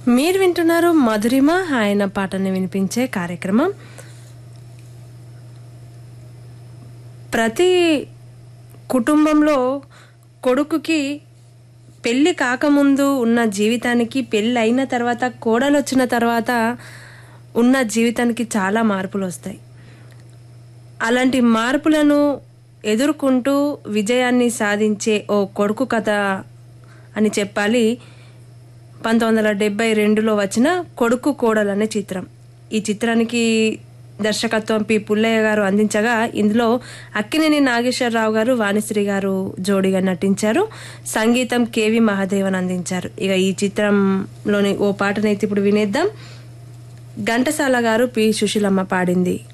మీరు వింటున్నారు మధురిమ ఆయన పాటని వినిపించే కార్యక్రమం ప్రతి కుటుంబంలో కొడుకుకి పెళ్ళి కాకముందు ఉన్న జీవితానికి పెళ్ళి అయిన తర్వాత కోడలు వచ్చిన తర్వాత ఉన్న జీవితానికి చాలా మార్పులు వస్తాయి అలాంటి మార్పులను ఎదుర్కొంటూ విజయాన్ని సాధించే ఓ కొడుకు కథ అని చెప్పాలి పంతొమ్మిది వందల డెబ్బై రెండులో వచ్చిన కొడుకు కోడలు అనే చిత్రం ఈ చిత్రానికి దర్శకత్వం పి పుల్లయ్య గారు అందించగా ఇందులో అక్కినేని నాగేశ్వరరావు గారు వాణిశ్రీ గారు జోడిగా నటించారు సంగీతం కేవి మహాదేవన్ అందించారు ఇక ఈ చిత్రంలోని ఓ పాటనైతే ఇప్పుడు వినేద్దాం ఘంటసాల గారు పి సుశీలమ్మ పాడింది